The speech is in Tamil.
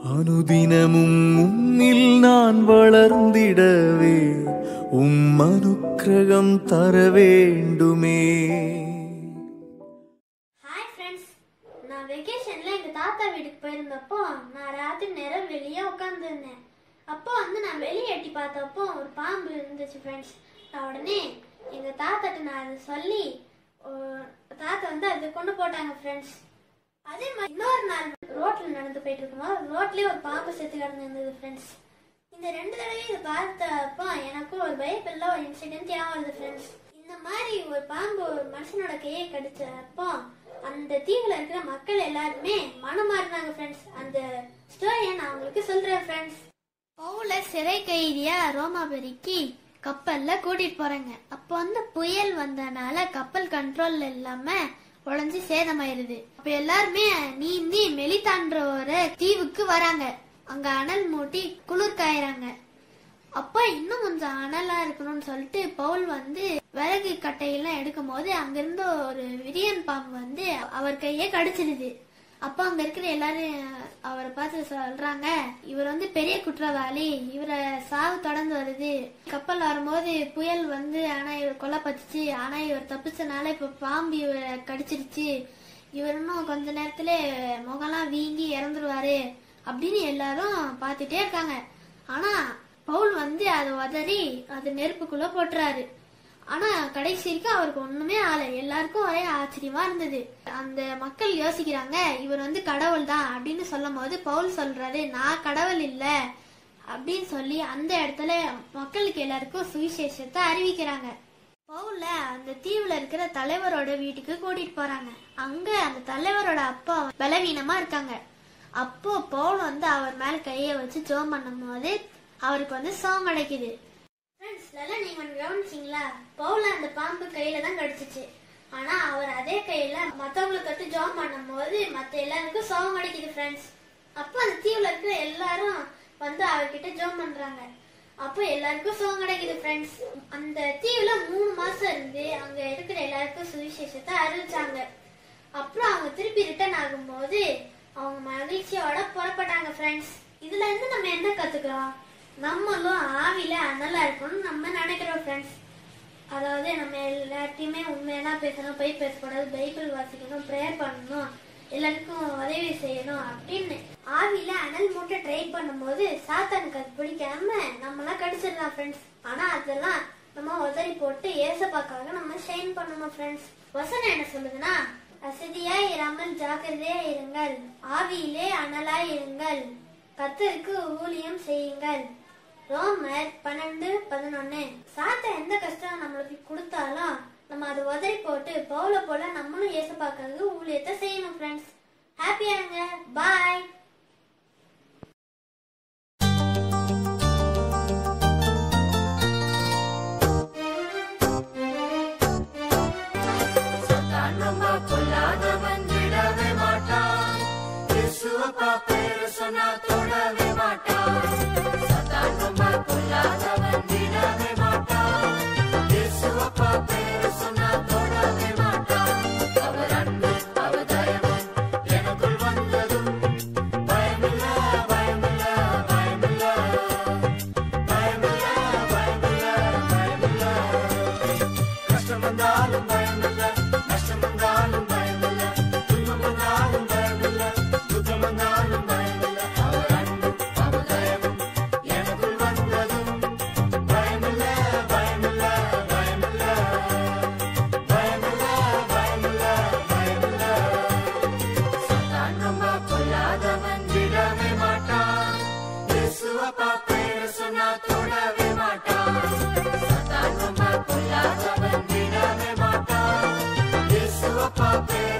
அனுதினமும் உன்னில் நான் வளர்ந்திடவே உம் அனுக்கிரகம் தர வேண்டுமே ஹாய் ஃப்ரெண்ட்ஸ் நான் வெக்கேஷன்ல எங்க தாத்தா வீட்டுக்கு போயிருந்தப்போ நான் ராத்திரி நேரம் வெளியே உட்காந்துருந்தேன் அப்போ வந்து நான் வெளியே எட்டி பார்த்தப்போ ஒரு பாம்பு இருந்துச்சு ஃப்ரெண்ட்ஸ் நான் உடனே எங்க தாத்தாட்ட நான் அதை சொல்லி ஓ, தாத்தா வந்து அதை கொண்டு போட்டாங்க ஃப்ரெண்ட்ஸ் அதே மாதிரி இன்னொரு நாள் ரோட்ல நடந்து போயிட்டு இருக்கும்போது ரோட்லயே ஒரு பாம்பு செத்து கிடந்திருந்தது ஃப்ரெண்ட்ஸ் இந்த ரெண்டு தடவையும் இதை பார்த்தப்போ எனக்கும் ஒரு பயப்பில்ல ஒரு இன்சிடென்ட் ஞாபகம் வருது ஃப்ரெண்ட்ஸ் இந்த மாதிரி ஒரு பாம்பு ஒரு மனுஷனோட கையை கடிச்சப்போ அந்த தீவுல இருக்கிற மக்கள் எல்லாருமே மனம் மாறினாங்க ஃப்ரெண்ட்ஸ் அந்த ஸ்டோரியை நான் உங்களுக்கு சொல்றேன் ஃப்ரெண்ட்ஸ் பவுல சிறை கைதியா ரோமாபுரிக்கு கப்பல்ல கூட்டிட்டு போறாங்க அப்போ வந்து புயல் வந்தனால கப்பல் கண்ட்ரோல்ல இல்லாம உடஞ்சி சேதமாயிருது அப்ப எல்லாருமே நீந்தி மெலிதான்ற ஒரு தீவுக்கு வராங்க அங்க அனல் மூட்டி குளிர் காயறாங்க அப்ப இன்னும் கொஞ்சம் அனலா இருக்கணும்னு சொல்லிட்டு பவுல் வந்து விறகு கட்டையெல்லாம் எடுக்கும் போது அங்கிருந்த ஒரு விரியன் பாம்பு வந்து அவர் கையை கடிச்சிடுது அப்ப அங்க இருக்கிற எல்லாரும் அவரை பார்த்து சொல்றாங்க இவர் வந்து பெரிய குற்றவாளி இவரை சாவு தொடர்ந்து வருது கப்பல் வரும்போது புயல் வந்து ஆனா இவர் கொல்லப்பட்டுச்சு ஆனா இவர் தப்பிச்சனால இப்ப பாம்பு இவரை கடிச்சிருச்சு இவர் இன்னும் கொஞ்ச நேரத்துல முகம்லாம் வீங்கி இறந்துருவாரு அப்படின்னு எல்லாரும் பார்த்துட்டே இருக்காங்க ஆனா பவுல் வந்து அதை உதறி அது நெருப்புக்குள்ள போட்டுறாரு ஆனா கடைசி வரைக்கும் அவருக்கு ஒண்ணுமே ஆல எல்லாருக்கும் ஒரே ஆச்சரியமா இருந்தது அந்த மக்கள் யோசிக்கிறாங்க இவர் வந்து கடவுள் தான் அப்படின்னு சொல்லும் போது பவுல் சொல்றாரு நான் கடவுள் இல்ல அப்படின்னு சொல்லி அந்த இடத்துல மக்களுக்கு எல்லாருக்கும் சுவிசேஷத்தை அறிவிக்கிறாங்க பவுல அந்த தீவுல இருக்கிற தலைவரோட வீட்டுக்கு கூட்டிட்டு போறாங்க அங்க அந்த தலைவரோட அப்பா பலவீனமா இருக்காங்க அப்போ பவுல் வந்து அவர் மேல கைய வச்சு ஜோம் பண்ணும்போது அவருக்கு வந்து சோம் கிடைக்குது ஃப்ரெண்ட்ஸ் நல்லா நீங்க ஒன்று கவனிச்சிங்களா பவுல அந்த பாம்பு கையில தான் கடிச்சிச்சு ஆனா அவர் அதே கையில மத்தவங்களுக்கு தொட்டு ஜோம் பண்ணும்போது மத்த எல்லாருக்கும் சோகம் கிடைக்குது ஃப்ரெண்ட்ஸ் அப்போ அந்த தீவுல இருக்கிற எல்லாரும் வந்து அவர்கிட்ட ஜோம் பண்றாங்க அப்போ எல்லாருக்கும் சோகம் கிடைக்குது ஃப்ரெண்ட்ஸ் அந்த தீவுல மூணு மாசம் இருந்து அங்க இருக்கிற எல்லாருக்கும் சுவிசேஷத்தை அறிவிச்சாங்க அப்புறம் அவங்க திருப்பி ரிட்டர்ன் ஆகும்போது அவங்க மகிழ்ச்சியோட புறப்பட்டாங்க ஃப்ரெண்ட்ஸ் இதுல இருந்து நம்ம என்ன கத்துக்கிறோம் நம்மளும் ஆவில அனலா இருக்கணும்னு நம்ம நினைக்கிறோம் ஃப்ரெண்ட்ஸ் அதாவது நம்ம எல்லாத்தையுமே உண்மையெல்லாம் பேசணும் போய் பேசக்கூடாது பைபிள் வாசிக்கணும் ப்ரேயர் பண்ணணும் எல்லாருக்கும் உதவி செய்யணும் அப்படின்னு ஆவில அனல் மூட்டை ட்ரை பண்ணும்போது சாத்தானுக்கு அது பிடிக்காம நம்மளாம் கடிச்சிடலாம் ஃப்ரெண்ட்ஸ் ஆனா அதெல்லாம் நம்ம உதறி போட்டு ஏசப்பாக்காக நம்ம ஷைன் பண்ணணும் ஃப்ரெண்ட்ஸ் வசனம் என்ன சொல்லுதுன்னா அசதியா இராமல் ஜாக்கிரதையா இருங்கள் ஆவியிலே அனலாய் இருங்கள் கத்தருக்கு ஊழியம் செய்யுங்கள் ரோமர் பன்னெண்டு பதினொன்னு சாத்த எந்த கஷ்டம் நம்மளுக்கு கொடுத்தாலும் நம்ம அதை உதறி போட்டு பவுல போல நம்மளும் ஏசப்பாக்காக ஊழியத்தை செய்யணும் ஃப்ரெண்ட்ஸ் ஹாப்பியா இருங்க பாய் சத்தான் ரொம்ப பொல்லாதவன் விடவே மாட்டான் இயேசுவப்பா பேரு சொன்னா தொடவே மாட்டான் சத்தான் ரொம்ப பொல்லாதவன் விடவே மாட்டான் இயேசுவப்பா பேரு சொன்னா தொடவே மாட்டான் அவர் அன்பு அவர் தயவு எனக்குள் வந்ததும் பயமில்ல பயமில்ல பயமில்ல பயமில்ல பயமில்ல பயமில்ல கஷ்டம் வந்தாலும் பயமில்ல நஷ்டம் வந்தாலும் பயமில்ல துன்பம் வந்தாலும் பயமில்ல துக்கம் வந்தாலும் பயமில்ல அவர் அன்பு அவர் தயவு எனக்குள் வந்ததும் பயமில்ல பயமில்ல பயமில்ல பயமில்ல பயமில்ல பயமில்ல சத்தான் ரொம்ப பொல்லாதவன் விடவே மாட்டான் இயேசுவப்பா பேரு சொன்னா தொடவே மாட்டான் சத்தான் ரொம்ப பொல்லாதவன் விடவே மாட்டான் இயேசுவப்பா பேரு